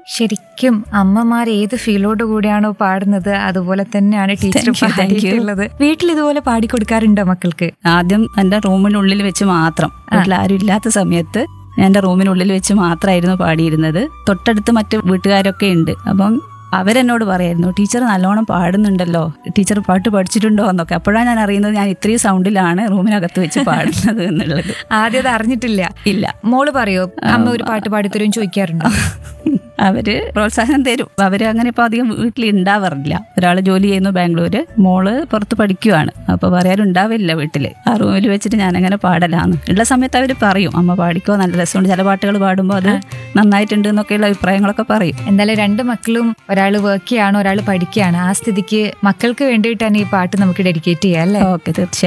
ശരിക്കും അമ്മമാർ ഏത് ഫീലോട് കൂടിയാണോ പാടുന്നത് അതുപോലെ തന്നെയാണ് teacher Thank you, thank you. പാടിയിട്ടുള്ളത് വീട്ടിൽ ഇതുപോലെ പാടിക്കൊടുക്കാറുണ്ടോ മക്കൾക്ക് ആദ്യം എൻ്റെ റൂമിനുള്ളിൽ വെച്ച് മാത്രം വീട്ടിൽ ആരും ഇല്ലാത്ത സമയത്ത് ഞാൻ എൻ്റെ റൂമിനുള്ളിൽ വെച്ച് മാത്രമായിരുന്നു പാടിയിരുന്നത് തൊട്ടടുത്ത് മറ്റു വീട്ടുകാരൊക്കെ ഉണ്ട് അപ്പം അവരെന്നോട് പറയായിരുന്നു ടീച്ചർ നല്ലോണം പാടുന്നുണ്ടല്ലോ ടീച്ചർ പാട്ട് പഠിച്ചിട്ടുണ്ടോ എന്നൊക്കെ അപ്പോഴാണ് ഞാൻ അറിയുന്നത് ഞാൻ ഇത്രയും സൗണ്ടിലാണ് റൂമിനകത്ത് വെച്ച് പാടുന്നത് എന്നുള്ളത് ആദ്യം അത് അറിഞ്ഞിട്ടില്ല ഇല്ല മോള് പറയോ അമ്മ ഒരു പാട്ട് പാടിത്തരും ചോദിക്കാറുണ്ടോ അവര് പ്രോത്സാഹനം തരും അവര് അങ്ങനെ ഇപ്പൊ അധികം വീട്ടിൽ ഉണ്ടാവാറില്ല ഒരാൾ ജോലി ചെയ്യുന്നു ബാംഗ്ലൂര് മോള് പുറത്ത് പഠിക്കുവാണ് അപ്പൊ പറയാറുണ്ടാവില്ല വീട്ടില് ആ റൂമിൽ വെച്ചിട്ട് ഞാൻ അങ്ങനെ പാടലാന്ന് ഉള്ള സമയത്ത് അവര് പറയും അമ്മ പാടിക്കോ നല്ല രസമുണ്ട് ചില പാട്ടുകൾ പാടുമ്പോൾ അത് നന്നായിട്ടുണ്ട് എന്നൊക്കെയുള്ള അഭിപ്രായങ്ങളൊക്കെ പറയും എന്തായാലും രണ്ട് മക്കളും ഒരാൾ വർക്ക് ചെയ്യാണ് ഒരാൾ പഠിക്കുകയാണ് ആ സ്ഥിതിക്ക് മക്കൾക്ക് വേണ്ടിയിട്ടാണ് ഈ പാട്ട് നമുക്ക് ഡെഡിക്കേറ്റ് ചെയ്യാം അല്ലേ ഓക്കെ തീർച്ചയായും